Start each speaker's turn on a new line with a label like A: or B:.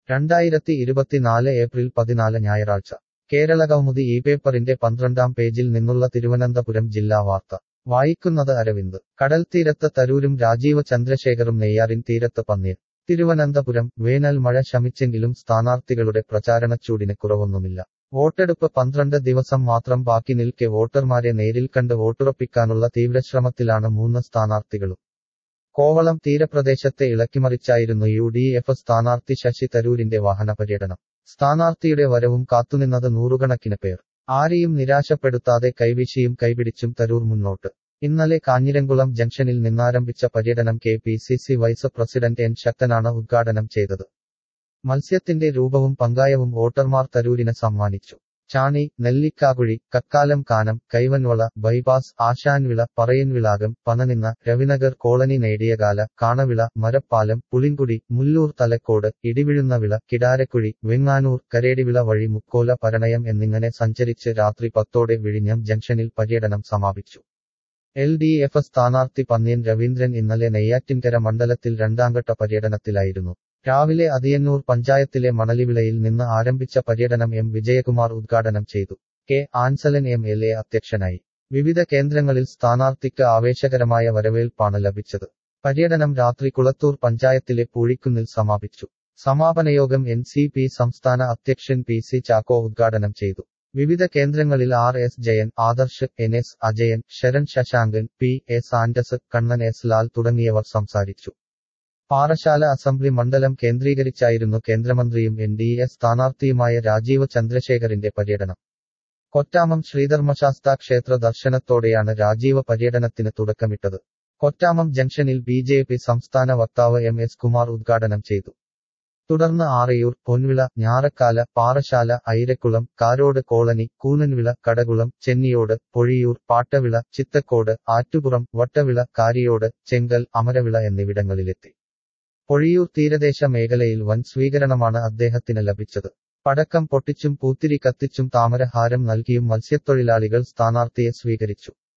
A: രണ്ടായിരത്തി ഇരുപത്തിനാല് ഏപ്രിൽ പതിനാല് ഞായറാഴ്ച കേരള കൗമുദി ഈ പേപ്പറിന്റെ പന്ത്രണ്ടാം പേജിൽ നിന്നുള്ള തിരുവനന്തപുരം ജില്ലാ വാർത്ത വായിക്കുന്നത് അരവിന്ദ് കടൽത്തീരത്ത് തരൂരും രാജീവ് ചന്ദ്രശേഖറും നെയ്യാറിൻ തീരത്ത് പന്നീർ തിരുവനന്തപുരം വേനൽ മഴ ശമിച്ചെങ്കിലും സ്ഥാനാർത്ഥികളുടെ പ്രചാരണച്ചൂടിന് കുറവൊന്നുമില്ല വോട്ടെടുപ്പ് പന്ത്രണ്ട് ദിവസം മാത്രം ബാക്കി നിൽക്കെ വോട്ടർമാരെ നേരിൽ കണ്ട് വോട്ടുറപ്പിക്കാനുള്ള തീവ്രശ്രമത്തിലാണ് മൂന്ന് സ്ഥാനാർത്ഥികളും കോവളം തീരപ്രദേശത്തെ ഇളക്കിമറിച്ചായിരുന്നു യു ഡി എഫ് സ്ഥാനാർത്ഥി ശശി തരൂരിന്റെ വാഹന പര്യടനം സ്ഥാനാർത്ഥിയുടെ വരവും കാത്തുനിന്നത് നൂറുകണക്കിന് പേർ ആരെയും നിരാശപ്പെടുത്താതെ കൈവീശിയും കൈപിടിച്ചും തരൂർ മുന്നോട്ട് ഇന്നലെ കാഞ്ഞിരംകുളം ജംഗ്ഷനിൽ നിന്നാരംഭിച്ച പര്യടനം K P C C vice president N ശക്തനാണ് ഉദ്ഘാടനം ചെയ്തത് മത്സ്യത്തിന്റെ രൂപവും പങ്കായവും വോട്ടർമാർ തരൂരിന് സമ്മാനിച്ചു ചാണി നെല്ലിക്കാകുഴി കക്കാലം കാനം കൈവൻവള ബൈപാസ് ആശാൻവിള പറയൻവിളാകം പനനിന്ന രവിനഗർ കോളനി നേടിയകാല കാണവിള മരപ്പാലം പുളിങ്കുടി മുല്ലൂർ തലക്കോട് ഇടിവിഴുന്നവിള കിടാരക്കുഴി വെങ്ങാനൂർ കരേടിവിള വഴി മുക്കോല പരണയം എന്നിങ്ങനെ സഞ്ചരിച്ച് രാത്രി പത്തോടെ വിഴിഞ്ഞം ജംഗ്ഷനിൽ പര്യടനം സമാപിച്ചു എൽ ഡി എഫ് സ്ഥാനാർത്ഥി പന്ന്യൻ രവീന്ദ്രൻ ഇന്നലെ നെയ്യാറ്റിൻകര മണ്ഡലത്തിൽ രണ്ടാംഘട്ട പര്യടനത്തിലായിരുന്നു രാവിലെ അതിയന്നൂർ പഞ്ചായത്തിലെ മണലിവിളയിൽ നിന്ന് ആരംഭിച്ച പര്യടനം എം വിജയകുമാർ ഉദ്ഘാടനം ചെയ്തു K Ansalan M L A അധ്യക്ഷനായി വിവിധ കേന്ദ്രങ്ങളിൽ സ്ഥാനാർത്ഥിക്ക് ആവേശകരമായ വരവേൽപ്പാണ് ലഭിച്ചത് പര്യടനം രാത്രി കുളത്തൂർ പഞ്ചായത്തിലെ പൂഴിക്കുന്നിൽ സമാപിച്ചു സമാപനയോഗം എൻ സി പി സംസ്ഥാന അധ്യക്ഷൻ പി സി ചാക്കോ ഉദ്ഘാടനം ചെയ്തു വിവിധ കേന്ദ്രങ്ങളിൽ R S Jayan Adarsh N S Ajayan Saran Sasankan P S ആൻഡസ് കണ്ണൻ എസ് ലാൽ തുടങ്ങിയവർ സംസാരിച്ചു പാറശാല അസംബ്ലി മണ്ഡലം കേന്ദ്രീകരിച്ചായിരുന്നു കേന്ദ്രമന്ത്രിയും എൻ ഡി എ സ്ഥാനാർത്ഥിയുമായ രാജീവ് ചന്ദ്രശേഖറിന്റെ പര്യടനം കൊറ്റാമം ശ്രീധർമ്മശാസ്ത ക്ഷേത്ര ദർശനത്തോടെയാണ് രാജീവ് പര്യടനത്തിന് തുടക്കമിട്ടത് കൊറ്റാമം ജംഗ്ഷനിൽ ബി ജെ പി സംസ്ഥാന വക്താവ് എം എസ് കുമാർ ഉദ്ഘാടനം ചെയ്തു തുടർന്ന് ആറയൂർ പൊൻവിള ഞാറക്കാല പാറശാല ഐരക്കുളം കാരോട് കോളനി കൂനൻവിള കടകുളം ചെന്നിയോട് പൊഴിയൂർ പാട്ടവിള ചിത്തക്കോട് ആറ്റുപുറം വട്ടവിള കാരിയോട് ചെങ്കൽ അമരവിള എന്നിവിടങ്ങളിലെത്തി പൊഴിയൂർ തീരദേശ മേഖലയിൽ വൻ സ്വീകരണമാണ് അദ്ദേഹത്തിന് ലഭിച്ചത് പടക്കം പൊട്ടിച്ചും പൂത്തിരി കത്തിച്ചും താമരഹാരം നൽകിയും മത്സ്യത്തൊഴിലാളികൾ സ്ഥാനാർത്ഥിയെ സ്വീകരിച്ചു